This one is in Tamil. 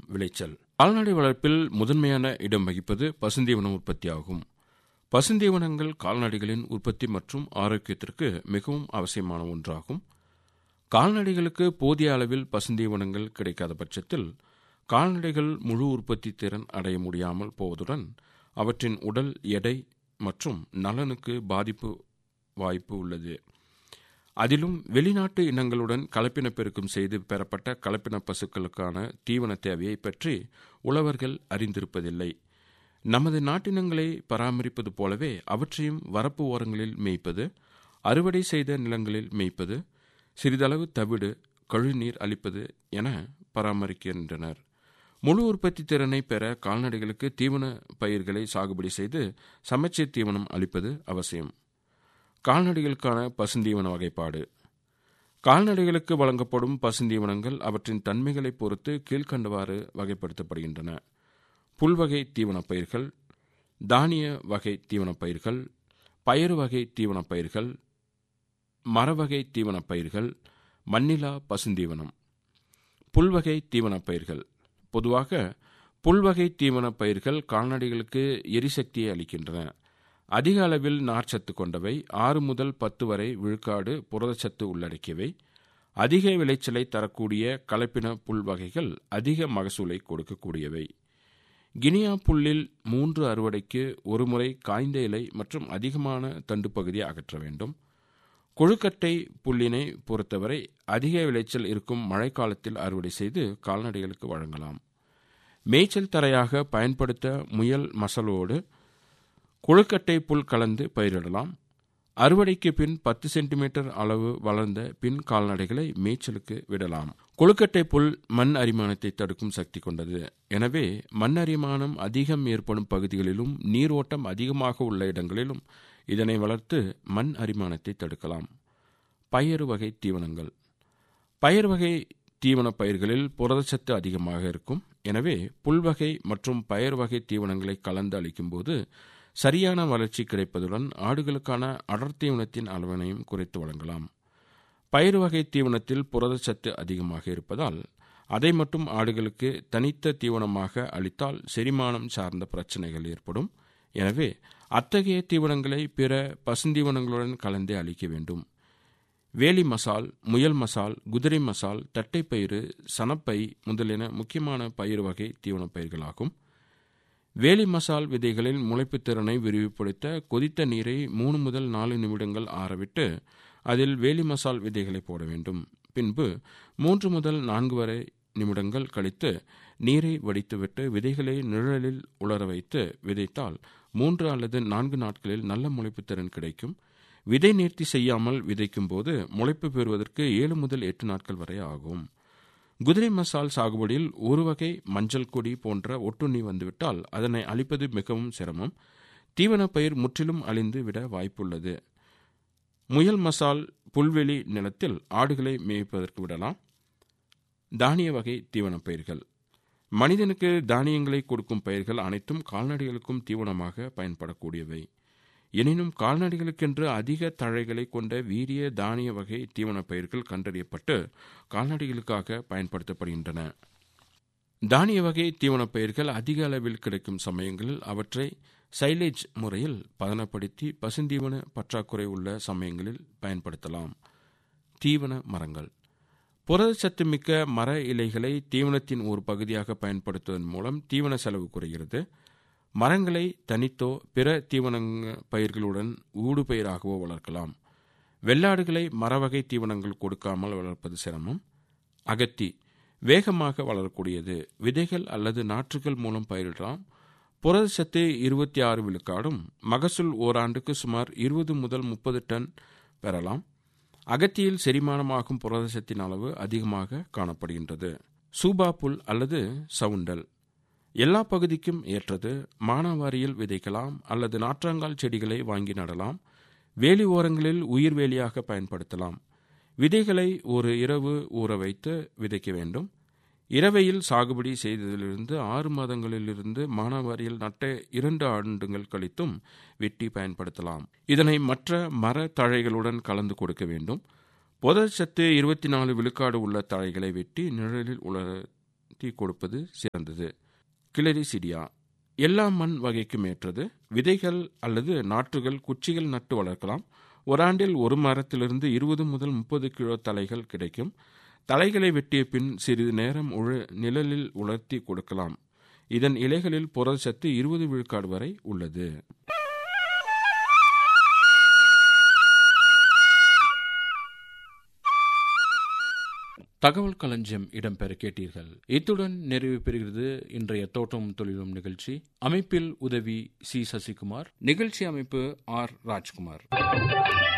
விளைச்சல் கால்நடை வளர்ப்பில் முதன்மையான இடம் வகிப்பது பசுந்தீவன உற்பத்தி ஆகும் பசுந்தீவனங்கள் கால்நடைகளின் உற்பத்தி மற்றும் ஆரோக்கியத்திற்கு மிகவும் அவசியமான ஒன்றாகும் கால்நடைகளுக்கு போதிய அளவில் பசுந்தீவனங்கள் கிடைக்காத பட்சத்தில் கால்நடைகள் முழு உற்பத்தி திறன் அடைய முடியாமல் போவதுடன் அவற்றின் உடல் எடை மற்றும் நலனுக்கு பாதிப்பு வாய்ப்பு உள்ளது அதிலும் வெளிநாட்டு இனங்களுடன் கலப்பின பெருக்கம் செய்து பெறப்பட்ட கலப்பின பசுக்களுக்கான தீவன தேவையை பற்றி உழவர்கள் அறிந்திருப்பதில்லை நமது நாட்டினங்களை பராமரிப்பது போலவே அவற்றையும் வரப்பு ஓரங்களில் மேய்ப்பது அறுவடை செய்த நிலங்களில் மேய்ப்பது சிறிதளவு தவிடு கழுநீர் அளிப்பது என பராமரிக்கின்றனர் முழு உற்பத்தி திறனை பெற கால்நடைகளுக்கு தீவன பயிர்களை சாகுபடி செய்து சமச்சீர் தீவனம் அளிப்பது அவசியம் கால்நடைகளுக்கான பசுந்தீவன வகைப்பாடு கால்நடைகளுக்கு வழங்கப்படும் பசுந்தீவனங்கள் அவற்றின் தன்மைகளை பொறுத்து கீழ்கண்டவாறு வகைப்படுத்தப்படுகின்றன புல்வகை தீவனப் பயிர்கள் தானிய வகை தீவனப் பயிர்கள் பயறு வகை தீவனப் பயிர்கள் மரவகை தீவனப் பயிர்கள் மண்ணிலா பசுந்தீவனம் புல்வகை தீவனப் பயிர்கள் பொதுவாக புல்வகை தீவனப் பயிர்கள் கால்நடைகளுக்கு எரிசக்தியை அளிக்கின்றன அதிக அளவில் நார்ச்சத்து கொண்டவை ஆறு முதல் பத்து வரை விழுக்காடு புரதச்சத்து உள்ளடக்கியவை அதிக விளைச்சலை தரக்கூடிய கலப்பின புல் வகைகள் அதிக மகசூலை கொடுக்கக்கூடியவை கினியா புல்லில் மூன்று அறுவடைக்கு ஒருமுறை காய்ந்த இலை மற்றும் அதிகமான தண்டு பகுதியை அகற்ற வேண்டும் கொழுக்கட்டை புல்லினை பொறுத்தவரை அதிக விளைச்சல் இருக்கும் மழைக்காலத்தில் அறுவடை செய்து கால்நடைகளுக்கு வழங்கலாம் மேய்ச்சல் தரையாக பயன்படுத்த முயல் மசலோடு கொழுக்கட்டை புல் கலந்து பயிரிடலாம் அறுவடைக்கு பின் பத்து சென்டிமீட்டர் அளவு வளர்ந்த பின் கால்நடைகளை மேய்ச்சலுக்கு விடலாம் கொழுக்கட்டை புல் மண் அரிமானத்தை தடுக்கும் சக்தி கொண்டது எனவே மண் அரிமானம் அதிகம் ஏற்படும் பகுதிகளிலும் நீரோட்டம் அதிகமாக உள்ள இடங்களிலும் இதனை வளர்த்து மண் அரிமானத்தை தடுக்கலாம் பயறு வகை தீவனங்கள் பயிர் வகை தீவன பயிர்களில் புரதச்சத்து அதிகமாக இருக்கும் எனவே புல்வகை மற்றும் பயர் வகை தீவனங்களை கலந்து அளிக்கும்போது சரியான வளர்ச்சி கிடைப்பதுடன் ஆடுகளுக்கான அடர் தீவனத்தின் அளவினையும் குறைத்து வழங்கலாம் பயிர் வகை தீவனத்தில் புரதச்சத்து அதிகமாக இருப்பதால் அதை மட்டும் ஆடுகளுக்கு தனித்த தீவனமாக அளித்தால் செரிமானம் சார்ந்த பிரச்சனைகள் ஏற்படும் எனவே அத்தகைய தீவனங்களை பிற பசுந்தீவனங்களுடன் கலந்தே அளிக்க வேண்டும் வேலி மசால் முயல் மசால் குதிரை மசால் தட்டைப்பயிறு சனப்பை முதலின முக்கியமான பயிர் வகை தீவனப் பயிர்களாகும் வேலி மசால் விதைகளில் முளைப்புத் திறனை விரிவுபடுத்த கொதித்த நீரை மூணு முதல் நாலு நிமிடங்கள் ஆறவிட்டு அதில் வேலி மசால் விதைகளை போட வேண்டும் பின்பு மூன்று முதல் நான்கு வரை நிமிடங்கள் கழித்து நீரை வடித்துவிட்டு விதைகளை நிழலில் உலர வைத்து விதைத்தால் மூன்று அல்லது நான்கு நாட்களில் நல்ல முளைப்புத் திறன் கிடைக்கும் விதை நேர்த்தி செய்யாமல் விதைக்கும் போது முளைப்பு பெறுவதற்கு ஏழு முதல் எட்டு நாட்கள் வரை ஆகும் குதிரை மசால் சாகுபடியில் ஒரு வகை மஞ்சள் கொடி போன்ற ஒட்டுண்ணி வந்துவிட்டால் அதனை அழிப்பது மிகவும் சிரமம் தீவன பயிர் முற்றிலும் அழிந்து விட வாய்ப்புள்ளது முயல் மசால் புல்வெளி நிலத்தில் ஆடுகளை மேய்ப்பதற்கு விடலாம் தானிய வகை தீவனப் பயிர்கள் மனிதனுக்கு தானியங்களை கொடுக்கும் பயிர்கள் அனைத்தும் கால்நடைகளுக்கும் தீவனமாக பயன்படக்கூடியவை எனினும் கால்நடைகளுக்கென்று அதிக தழைகளை கொண்ட வீரிய தானிய வகை தீவனப் பயிர்கள் கண்டறியப்பட்டு கால்நடைகளுக்காக பயன்படுத்தப்படுகின்றன தானிய வகை தீவனப் பயிர்கள் அதிக அளவில் கிடைக்கும் சமயங்களில் அவற்றை சைலேஜ் முறையில் பதனப்படுத்தி பசுந்தீவன பற்றாக்குறை உள்ள சமயங்களில் பயன்படுத்தலாம் தீவன மரங்கள் புரதச்சத்து மிக்க மர இலைகளை தீவனத்தின் ஒரு பகுதியாக பயன்படுத்துவதன் மூலம் தீவன செலவு குறைகிறது மரங்களை தனித்தோ பிற தீவன பயிர்களுடன் ஊடு பயிராகவோ வளர்க்கலாம் வெள்ளாடுகளை மரவகை தீவனங்கள் கொடுக்காமல் வளர்ப்பது சிரமம் அகத்தி வேகமாக வளரக்கூடியது விதைகள் அல்லது நாற்றுகள் மூலம் பயிரிடலாம் புரதச்சத்து இருபத்தி ஆறு விழுக்காடும் மகசூல் ஓராண்டுக்கு சுமார் இருபது முதல் முப்பது டன் பெறலாம் அகத்தியில் செரிமானமாகும் புரதச்சத்தின் அளவு அதிகமாக காணப்படுகின்றது சூபா புல் அல்லது சவுண்டல் எல்லா பகுதிக்கும் ஏற்றது மானாவாரியில் விதைக்கலாம் அல்லது நாற்றாங்கால் செடிகளை வாங்கி நடலாம் வேலி ஓரங்களில் உயிர் வேலியாக பயன்படுத்தலாம் விதைகளை ஒரு இரவு ஊற வைத்து விதைக்க வேண்டும் இரவையில் சாகுபடி செய்ததிலிருந்து ஆறு மாதங்களிலிருந்து மானாவாரியில் நட்ட இரண்டு ஆண்டுகள் கழித்தும் வெட்டி பயன்படுத்தலாம் இதனை மற்ற மர தழைகளுடன் கலந்து கொடுக்க வேண்டும் புதச்சத்து இருபத்தி நாலு விழுக்காடு உள்ள தழைகளை வெட்டி நிழலில் உலர உலர்த்தி கொடுப்பது சிறந்தது கிளரிசிடியா எல்லா மண் வகைக்கும் ஏற்றது விதைகள் அல்லது நாற்றுகள் குச்சிகள் நட்டு வளர்க்கலாம் ஓராண்டில் ஒரு மரத்திலிருந்து இருபது முதல் முப்பது கிலோ தலைகள் கிடைக்கும் தலைகளை வெட்டிய பின் சிறிது நேரம் உழ நிழலில் உலர்த்தி கொடுக்கலாம் இதன் இலைகளில் புரதச்சத்து இருபது விழுக்காடு வரை உள்ளது தகவல் களஞ்சியம் இடம்பெற கேட்டீர்கள் இத்துடன் நிறைவு பெறுகிறது இன்றைய தோட்டம் தொழிலும் நிகழ்ச்சி அமைப்பில் உதவி சி சசிகுமார் நிகழ்ச்சி அமைப்பு ஆர் ராஜ்குமார்